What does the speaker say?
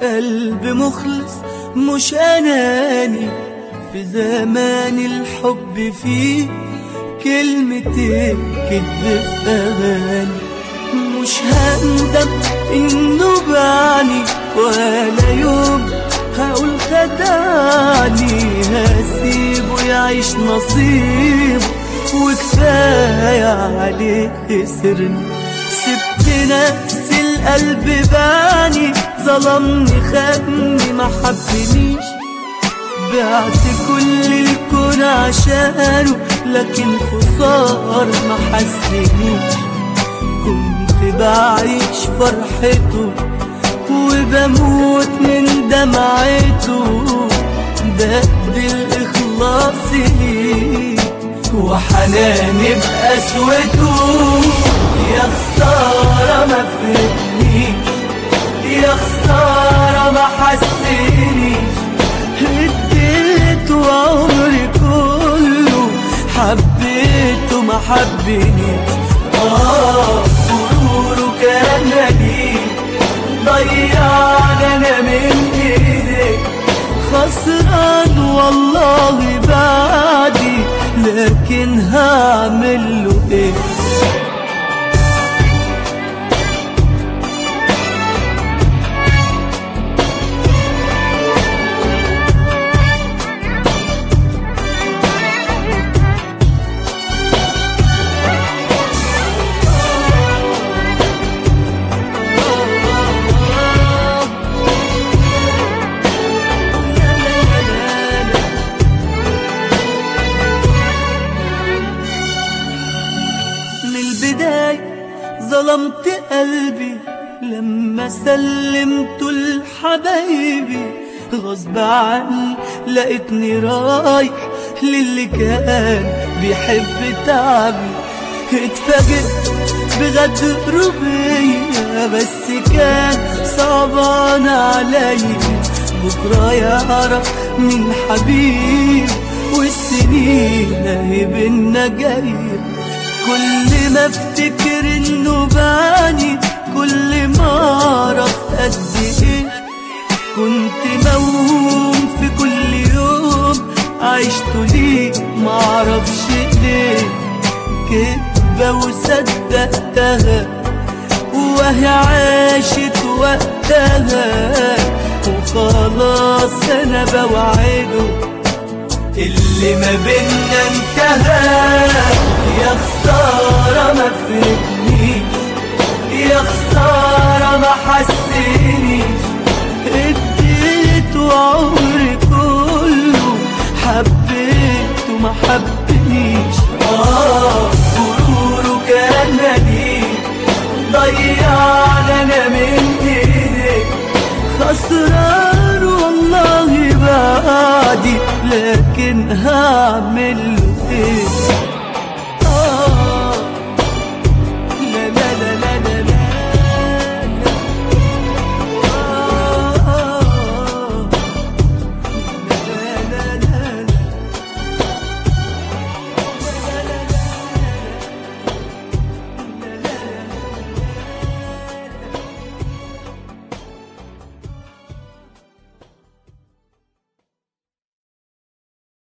قلب مخلص مش أناني في زمان الحب فيه كلمتين كدب في أغاني مش هندم إنه بعني ولا يوم هقول خدعني هسيبه يعيش نصيبه وكفاية عليه خسرني سبت نفسي القلب باني ظلمني خدني ما حبنيش بعت كل الكون عشانه لكن خسار ما حسنيش كنت بعيش فرحته وبموت من دمعته ده الإخلاص ليه وحناني بقسوته يا خسارة ما فهمنيش يا خسارة ما حسنيش اديته عمري كله حبيته ما حبنيش اه غروره كان نديم ضيعنا انا من ايدك خسران والله بعدي لكن هعمل له ايه من البداية ظلمت قلبي لما سلمت لحبايبي غصب عني لقيتني رايح للي كان بيحب تعبي اتفاجئت بغدر بيا بس كان صعبان عليا بكرة يعرف من حبيب والسنين اهي بينا جايه كل ما افتكر انه باني كل ما اعرف قد ايه كنت موهوم في كل يوم عشت ليه معرفش ليه كدبة وصدقتها وهي عاشت وقتها وخلاص انا بوعده اللي ما بينا انتهى يا خسارة ما فهمنيش يا خسارة ما حسنيش اديته عمري كله حبيته ما حبنيش اه غروره كان نديم ضيعنا انا من ايدك خسران والله بعدي لكن هعمل له ايه